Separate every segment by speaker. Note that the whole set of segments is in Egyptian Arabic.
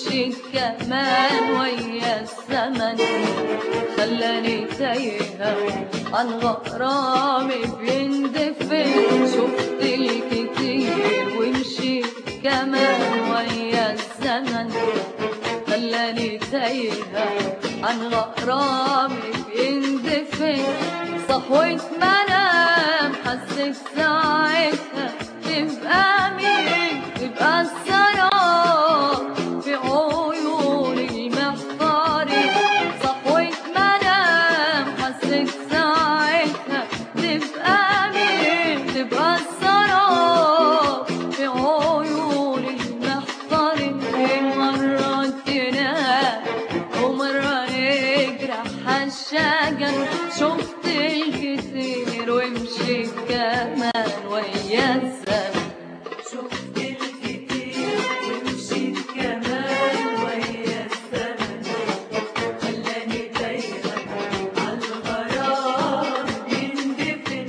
Speaker 1: ومشيت كمان ويا الزمن خلاني تايهة عن غرامي بيندفن شفت الكتير ومشيت كمان ويا الزمن خلاني تايهة عن غرامي بيندفن صحوة منام حسيت ساعتها تبقى مين تبقى السراب في عيون المحتارين صحوة منام حسيت ساعتها تبقى مين تبقى السراب في عيون المحتارين مرة تنام ومرة يجرح الشجر شفت الكتير ومشيت كمان ويا الزمن
Speaker 2: شفت الكتير ومشيت كمان ويا الزمن خلاني تايهة عالغرام يندفن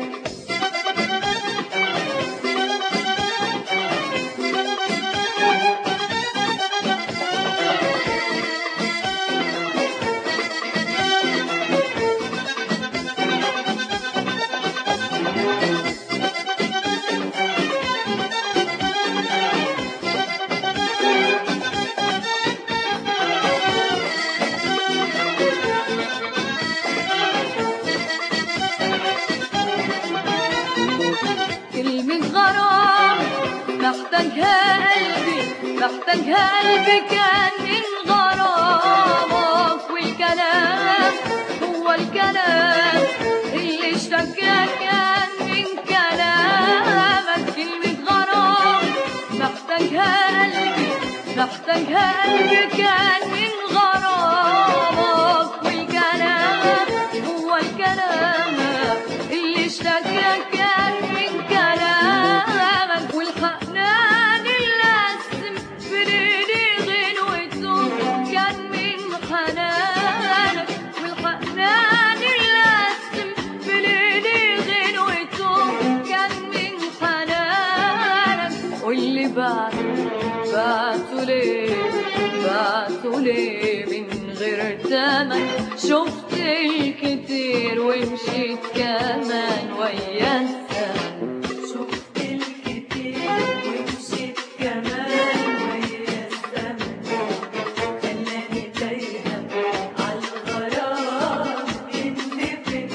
Speaker 1: كلمة غرام محتاجها قلبي محتاجها قلبي كان من غرامك والكلام هو الكلام اللي اشتكى كان من كلامك كلمة غرام محتاجها قلبي محتاجها قلبي كان من غرامك والكلام هو الكلام اللي اشتكى كان من كلامك والحنان اللي قسم في ليلي غنوته كان من حنانك والحنان اللي قسم في ليلي غنوته كان من حنانك واللي بعد بعتوا ليه بعتوا ليه من غير تمن شفت الكتير ومشيت كمان ويا الزمن
Speaker 2: شفت الكتير ومشيت كمان ويا الزمن خلاني تايهة عالغرام يندفن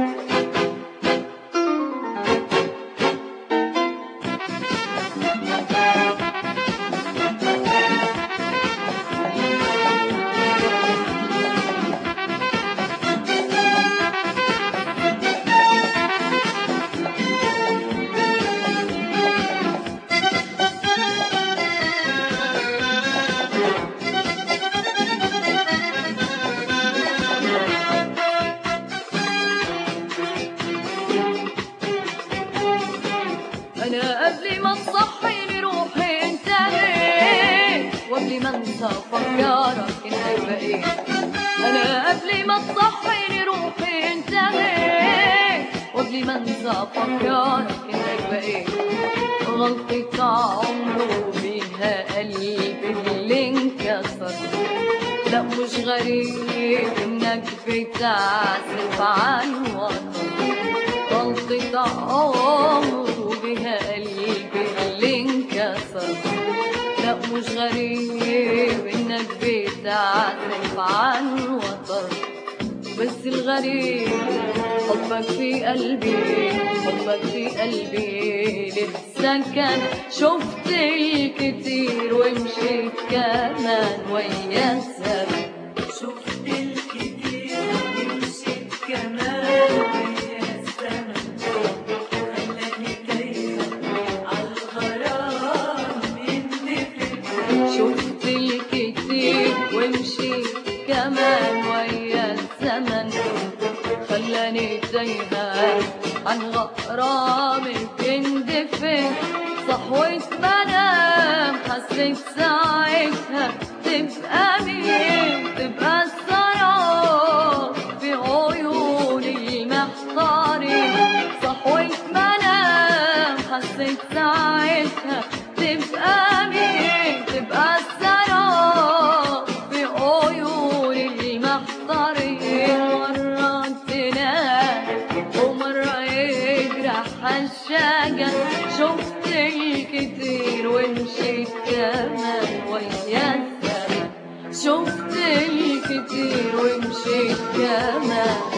Speaker 1: انا قبل ما تصحيني روحي انتهيت وقبل ما انسى افكرك انك بقيت انا قبل ما تصحيني روحي انتهيت وقبل ما انسى افكرك انك بقيت غلطة عمره بيها قلبي اللي انكسر لا مش غريب انك بتعزف عن وطن غلطة عمره بها قلبي اللي انكسر لا مش غريب انك بتعزف عن وطن بس الغريب حبك في قلبي حبك في قلبي لسه كان شفت الكتير ومشيت كمان ويا الزمن
Speaker 2: شفت الكتير ومشيت كمان ويا الزمن خلاني تايهة عالغرام يندفن
Speaker 1: شفت الكتير ومشيت كمان ويا الزمن خلاني تايهة عن غرامي بندفن صحوة منام حسيت ساعتها تبقى مين تبقى السراب في عيوني المحتارين صحوة منام حسيت ساعتها تبقى مين تبقى السراب الشجر شفت الكتير ومشيت كمان ويا الزمن شفت الكتير ومشيت كمان